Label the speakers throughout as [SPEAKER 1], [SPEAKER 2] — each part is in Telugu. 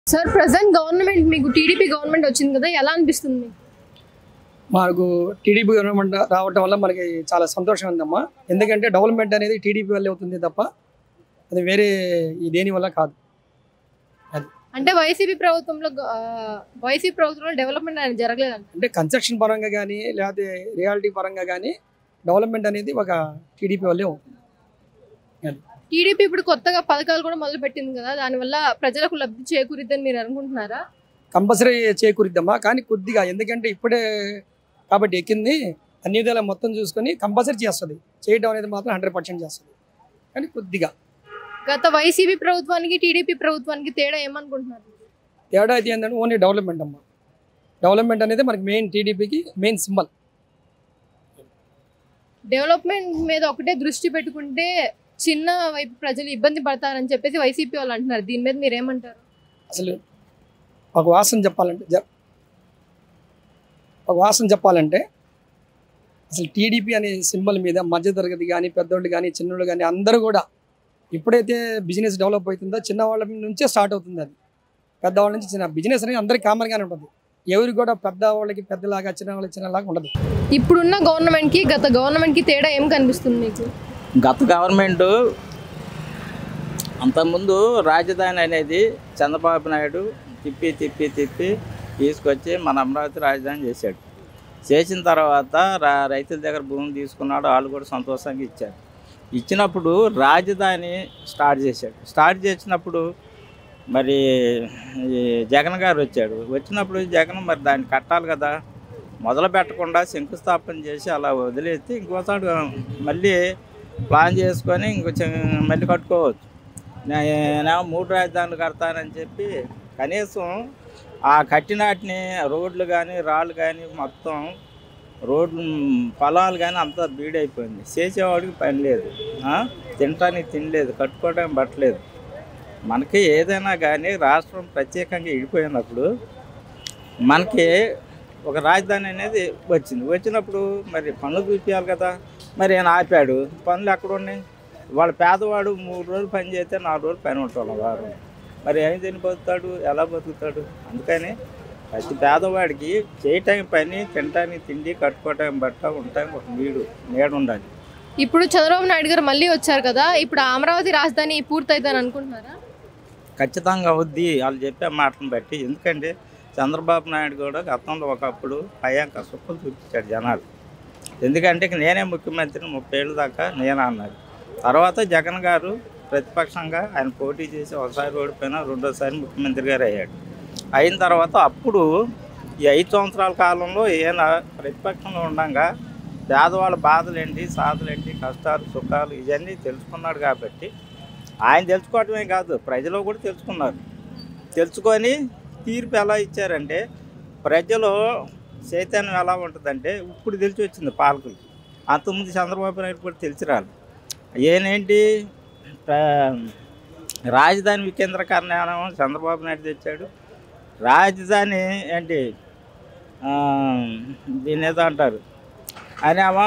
[SPEAKER 1] సార్ ప్రజెంట్ గవర్నమెంట్ మీకు టీడీపీ గవర్నమెంట్ వచ్చింది కదా ఎలా అనిపిస్తుంది మీకు?
[SPEAKER 2] మాకు టీడీపీ గవర్నమెంట్ రావటం వల్ల మనకి చాలా సంతోషం ఉందమ్మా ఎందుకంటే డెవలప్మెంట్ అనేది టీడీపీ వల్లే అవుతుంది తప్ప అది వేరే ఈ దేని వల్ల కాదు
[SPEAKER 1] అంటే వైసీపీ ప్రభుత్వంలో ఆ, వైసీపీ ప్రభుత్వంలో డెవలప్మెంట్ అనేది జరగలేదంట
[SPEAKER 2] అంటే కన్స్ట్రక్షన్ పరంగా కానీ లేకపోతే రియాలిటీ పరంగా కానీ డెవలప్మెంట్ అనేది ఒక టీడీపీ వల్లే అవుతుంది
[SPEAKER 1] టీడీపీ ఇప్పుడు కొత్తగా పథకాలు కూడా మొదలు పెట్టింది కదా దానివల్ల ప్రజలకు లబ్ధి చేకూరిద్దని మీరు అనుకుంటున్నారా
[SPEAKER 2] కంపల్సరీ చేకూరిద్దమ్మా కానీ కొద్దిగా ఎందుకంటే ఇప్పుడే కాబట్టి ఎక్కింది అన్ని విధాలా మొత్తం చూసుకొని కంపల్సరీ చేస్తుంది చేయడం అనేది మాత్రం హండ్రెడ్ పర్సెంట్ చేస్తుంది కానీ కొద్దిగా
[SPEAKER 1] గత వైసీపీ ప్రభుత్వానికి టీడీపీ ప్రభుత్వానికి తేడా ఏమనుకుంటున్నారు
[SPEAKER 2] తేడా అయితే ఏంటంటే ఓన్లీ డెవలప్మెంట్ అమ్మా డెవలప్మెంట్ అనేది మనకి మెయిన్ టీడీపీకి మెయిన్ సింబల్
[SPEAKER 1] డెవలప్మెంట్ మీద ఒకటే దృష్టి పెట్టుకుంటే చిన్న వైపు ప్రజలు ఇబ్బంది పడతారని చెప్పేసి వైసీపీ వాళ్ళు అంటున్నారు దీని మీద మీరు ఏమంటారు
[SPEAKER 2] అసలు ఒక వాసన చెప్పాలంటే జ- ఒక వాసన చెప్పాలంటే అసలు టీడీపీ అనే సింబల్ మీద మధ్యతరగతి కానీ పెద్దోళ్ళు కానీ చిన్నోళ్ళు కానీ అందరూ కూడా ఎప్పుడైతే బిజినెస్ డెవలప్ అవుతుందో చిన్నవాళ్ళ నుంచే స్టార్ట్ అవుతుంది అది పెద్దవాళ్ళ నుంచి చిన్న బిజినెస్ అనేది అందరికీ కామన్గానే ఉంటుంది ఎవరికి కూడా పెద్దవాళ్ళకి పెద్దలాగా చిన్నవాళ్ళకి చిన్నలాగా ఉండదు
[SPEAKER 1] ఇప్పుడున్న గవర్నమెంట్ కి గత గవర్నమెంట్ కి తేడా ఏం కనిపిస్తుంది మీకు
[SPEAKER 3] గత గవర్నమెంట్ అంతకుముందు రాజధాని అనేది చంద్రబాబు నాయుడు తిప్పి తిప్పి తిప్పి తీసుకొచ్చి మన అమరావతి రాజధాని చేశాడు చేసిన తర్వాత రా రైతుల దగ్గర భూమి తీసుకున్నాడు వాళ్ళు కూడా సంతోషంగా ఇచ్చారు ఇచ్చినప్పుడు రాజధాని స్టార్ట్ చేశాడు స్టార్ట్ చేసినప్పుడు మరి ఈ జగన్ గారు వచ్చాడు వచ్చినప్పుడు జగన్ మరి దాన్ని కట్టాలి కదా మొదలు పెట్టకుండా శంకుస్థాపన చేసి అలా వదిలేస్తే ఇంకోసారి మళ్ళీ ప్లాన్ చేసుకొని ఇంకొంచెం మళ్ళీ కట్టుకోవచ్చు నేనేమో మూడు రాజధానులు కడతానని చెప్పి కనీసం ఆ కట్టినాటిని రోడ్లు కానీ రాళ్ళు కానీ మొత్తం రోడ్లు పొలాలు కానీ అంతా బీడైపోయింది చేసేవాడికి పని లేదు ఆ? తినటానికి తినలేదు కట్టుకోవడానికి బట్టలేదు మనకి ఏదైనా కానీ రాష్ట్రం ప్రత్యేకంగా ఇడిపోయినప్పుడు మనకి ఒక రాజధాని అనేది వచ్చింది వచ్చినప్పుడు మరి పనులు చూపించాలి కదా మరి ఆయన ఆపాడు పనులు ఎక్కడ ఉన్నాయి వాళ్ళ పేదవాడు మూడు రోజులు పని చేస్తే నాలుగు రోజులు పని ఉంటాడు వారం మరి ఏం తిని బతుకుతాడు ఎలా బతుకుతాడు అందుకని ప్రతి పేదవాడికి చేయటానికి పని తినటానికి తిండి కట్టుకోవటానికి బట్ట ఉండటానికి ఒక వీడు నీడ ఉండాలి
[SPEAKER 1] ఇప్పుడు చంద్రబాబు నాయుడు గారు మళ్ళీ వచ్చారు కదా ఇప్పుడు అమరావతి రాజధాని పూర్తయిద్దని అనుకుంటున్నారా
[SPEAKER 3] ఖచ్చితంగా అవుద్ది వాళ్ళు చెప్పే మాటను బట్టి ఎందుకంటే చంద్రబాబు నాయుడు కూడా గతంలో ఒకప్పుడు భయాంక సుఖం చూపించాడు జనాలు ఎందుకంటే ఇక నేనే ముఖ్యమంత్రిని ముప్పై ఏళ్ళ దాకా నేనే అన్నాడు తర్వాత జగన్ గారు ప్రతిపక్షంగా ఆయన పోటీ చేసి ఒకసారి ఓడిపోయినా రెండోసారి ముఖ్యమంత్రి గారు అయ్యాడు అయిన తర్వాత అప్పుడు ఈ ఐదు సంవత్సరాల కాలంలో ఈయన ప్రతిపక్షంలో ఉండగా పేదవాళ్ళ బాధలేంటి సాధలేంటి కష్టాలు సుఖాలు ఇవన్నీ తెలుసుకున్నాడు కాబట్టి ఆయన తెలుసుకోవటమే కాదు ప్రజలు కూడా తెలుసుకున్నారు తెలుసుకొని తీర్పు ఎలా ఇచ్చారంటే ప్రజలు చైతన్యం ఎలా ఉంటుందంటే ఇప్పుడు తెలిసి వచ్చింది పాలకులు అంతకుముందు చంద్రబాబు నాయుడు కూడా తెలిసి రాలి ఏనేంటి ప్ర- రాజధాని వికేంద్రీకరణ ఏమో చంద్రబాబు నాయుడు తెచ్చాడు రాజధాని ఏంటి ఆ, దీన్ని ఏదో అంటారు ఆయనేమో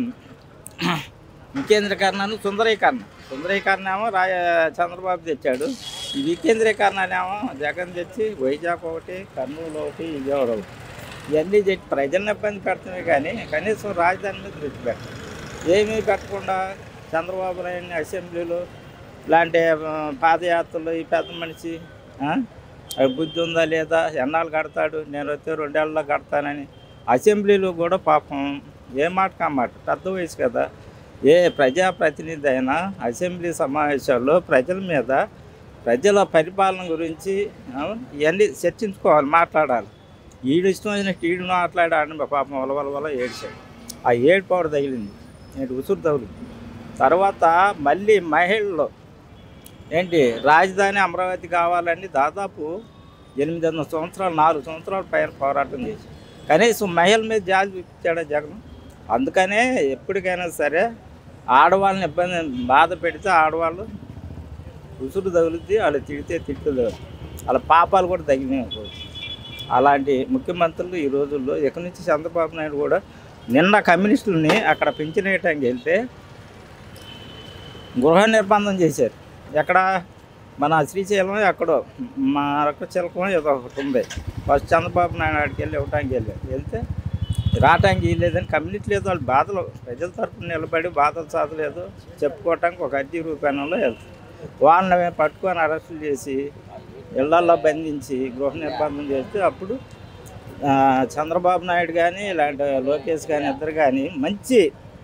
[SPEAKER 3] వికేంద్రీకరణను సుందరీకరణ సుందరీకరణ ఏమో రా చంద్రబాబు తెచ్చాడు ఈ వికేంద్రీకరణ ఏమో జగన్ తెచ్చి వైజాగ్ ఒకటి కర్నూలు ఒకటి విజయవాడ ఒకటి ఇవన్నీ చెప్పి ప్రజలను ఇబ్బంది పెడుతున్నాయి కానీ కనీసం రాజధాని మీద దృష్టి పెట్టారు ఏమీ పెట్టకుండా చంద్రబాబు నాయుడిని అసెంబ్లీలో ఇలాంటి ఆ, పాదయాత్రలు ఈ పెద్ద మనిషి ఆ, ఆ బుద్ధి ఉందా లేదా ఎన్నాళ్ళు కడతాడు నేను వస్తే రెండేళ్ళలో కడతానని అసెంబ్లీలో కూడా పాపం ఏ మాట కామాట పెద్ద వయసు కదా ఏ ప్రజాప్రతినిధి అయినా అసెంబ్లీ సమావేశాల్లో ప్రజల మీద ప్రజల పరిపాలన గురించి ఆ, ఇవన్నీ చర్చించుకోవాలి మాట్లాడాలి ఈడు ఇష్టం వచ్చినట్టు ఈడు మాట్లాడాడని పాపం వలవల వల్ల ఏడ్చాడు ఆ ఏడుపవడ తగిలింది నేను ఉసురు తగిలింది తర్వాత మళ్ళీ మహిళలు ఏంటి రాజధాని అమరావతి కావాలని దాదాపు ఎనిమిది వందల సంవత్సరాలు నాలుగు సంవత్సరాల పైన పోరాటం చేసి కనీసం మహిళల మీద జాలి చూపించాడు జగన్ అందుకనే ఎప్పటికైనా సరే ఆడవాళ్ళని ఇబ్బంది బాధ పెడితే ఆడవాళ్ళు ఉసురు తగులుద్ది వాళ్ళు తిడితే తిట్టుదు వాళ్ళ పాపాలు కూడా తగినాయి అలాంటి ముఖ్యమంత్రులు ఈ రోజుల్లో ఇక్కడి నుంచి చంద్రబాబు నాయుడు కూడా నిన్న కమ్యూనిస్టులని అక్కడ పెంచినేయటానికి వెళ్తే గృహ నిర్బంధం చేశారు ఎక్కడ మన శ్రీశైలం ఎక్కడో మా రొక్క చిలకం ఏదో ఒకటి ఉంది ఫస్ట్ చంద్రబాబు నాయుడు ఆడికి వెళ్ళి ఇవ్వటానికి వెళ్ళాడు వెళ్తే రావటానికి లేదని కమ్యూనిటీ లేదు వాళ్ళు బాధలు ప్రజల తరపున నిలబడి బాధలు సాధలేదు చెప్పుకోవటానికి ఒక అద్దె రూపాయలలో వెళ్తారు వాళ్ళని పట్టుకొని అరెస్టులు చేసి ఇళ్లల్లో బంధించి గృహ నిర్బంధం చేస్తే అప్పుడు ఆ, చంద్రబాబు నాయుడు కానీ ఇలాంటి లోకేష్ కానీ ఇద్దరు కానీ మంచి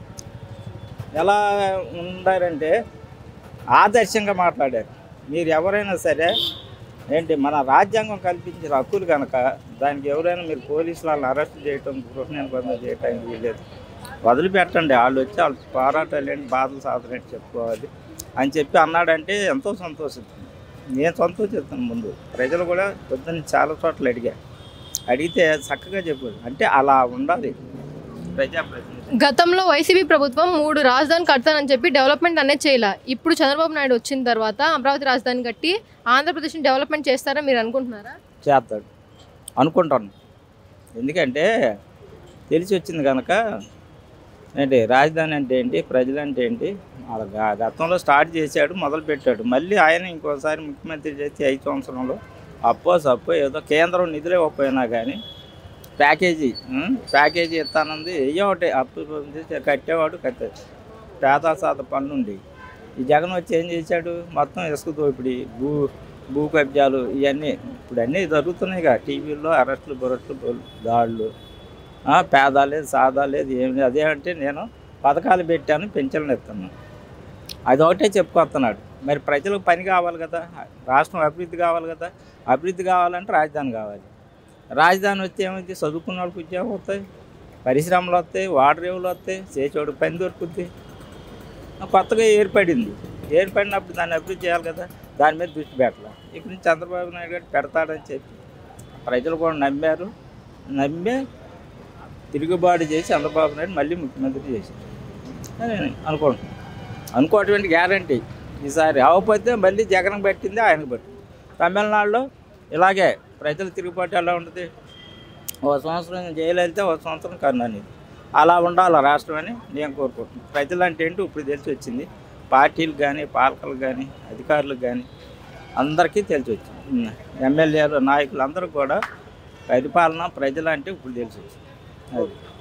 [SPEAKER 3] ఎలా ఉండారంటే ఆదర్శంగా మాట్లాడారు మీరు ఎవరైనా సరే ఏంటి మన రాజ్యాంగం కల్పించిన హక్కులు కనుక దానికి ఎవరైనా మీరు పోలీసు వాళ్ళని అరెస్ట్ చేయటం గృహ నిర్బంధం చేయటానికి వీలేదు వదిలిపెట్టండి వాళ్ళు వచ్చి వాళ్ళు పోరాటాలు ఏంటి బాధలు సాధనట్టు చెప్పుకోవాలి అని చెప్పి అన్నాడంటే ఎంతో సంతోషిస్తుంది నేను సంతోషిస్తాను ముందు ప్రజలు కూడా పొద్దున్న చాలా చోట్ల అడిగా అడిగితే చక్కగా చెప్పారు అంటే అలా ఉండాలి ప్రజాప్రతినిధి
[SPEAKER 1] గతంలో వైసీపీ ప్రభుత్వం మూడు రాజధాని కడతానని చెప్పి డెవలప్మెంట్ అనేది చేయలే ఇప్పుడు చంద్రబాబు నాయుడు వచ్చిన తర్వాత అమరావతి రాజధాని కట్టి ఆంధ్రప్రదేశ్ని డెవలప్మెంట్ చేస్తారని మీరు అనుకుంటున్నారా
[SPEAKER 3] చేస్తాడు అనుకుంటాను ఎందుకంటే తెలిసి వచ్చింది కనుక ఏంటి రాజధాని అంటే ఏంటి ప్రజలు అంటే ఏంటి వాళ్ళ గ- గతంలో స్టార్ట్ చేశాడు మొదలు పెట్టాడు మళ్ళీ ఆయన ఇంకోసారి ముఖ్యమంత్రి చేసి ఐదు సంవత్సరంలో అప్పో సప్పో ఏదో కేంద్రం నిధులు ఇవ్వకపోయినా కానీ ప్యాకేజీ ఉం? ప్యాకేజీ ఇస్తానంది ఏ ఒకటి అప్పు చేసి కట్టేవాడు కట్టాడు పేద సాత పనులు ఉండేవి ఈ జగన్ వచ్చి ఏం చేశాడు మొత్తం ఇసుక దోపిడీ భూ భూ కబ్జాలు ఇవన్నీ ఇప్పుడు అన్నీ జరుగుతున్నాయి కదా టీవీల్లో అరెస్టులు బొరట్లు బొల్- దాడులు ఆ, పేద లేదు సాదా లేదు ఏం లేదు అదేమంటే నేను పథకాలు పెట్టాను పెన్షన్లు ఇస్తున్నాను అది ఒకటే చెప్పుకొస్తున్నాడు మరి ప్రజలకు పని కావాలి కదా రాష్ట్రం అభివృద్ధి కావాలి కదా అభివృద్ధి కావాలంటే రాజధాని కావాలి రాజధాని వస్తే ఏమైంది చదువుకున్న వాళ్ళకి ఉద్యోగం వస్తాయి పరిశ్రమలు వస్తాయి వాటర్ రేవులు వస్తాయి చేసేవాడు పని దొరుకుద్ది కొత్తగా ఏర్పడింది ఏర్పడినప్పుడు దాన్ని అభివృద్ధి చేయాలి కదా దాని మీద దృష్టి పెట్టాలి ఇక్కడ నుంచి చంద్రబాబు నాయుడు గారు పెడతాడని చెప్పి ప్రజలు కూడా నమ్మారు నమ్మే తిరుగుబాటు చేసి చంద్రబాబు నాయుడు మళ్ళీ ముఖ్యమంత్రి చేశారు అని నేను అనుకుంటున్నాను అనుకోవటువంటి గ్యారంటీ ఈసారి అవ్వకపోతే మళ్ళీ జగన్ పట్టింది ఆయనకు పట్టింది తమిళనాడులో ఇలాగే ప్రజల తిరుగుబాటు ఎలా ఉంటుంది ఒక సంవత్సరం జయలలిత ఒక సంవత్సరం కరుణానిధి అలా ఉండాలి రాష్ట్రం అని నేను కోరుకుంటున్నాను ప్రజలు అంటే ఏంటి ఇప్పుడు తెలిసి వచ్చింది పార్టీలకు కానీ పాలకులకు కానీ అధికారులకు కానీ అందరికీ తెలిసి వచ్చింది ఎమ్మెల్యేలు నాయకులు అందరూ కూడా పరిపాలన ప్రజలు అంటే ఇప్పుడు తెలిసి వచ్చింది అది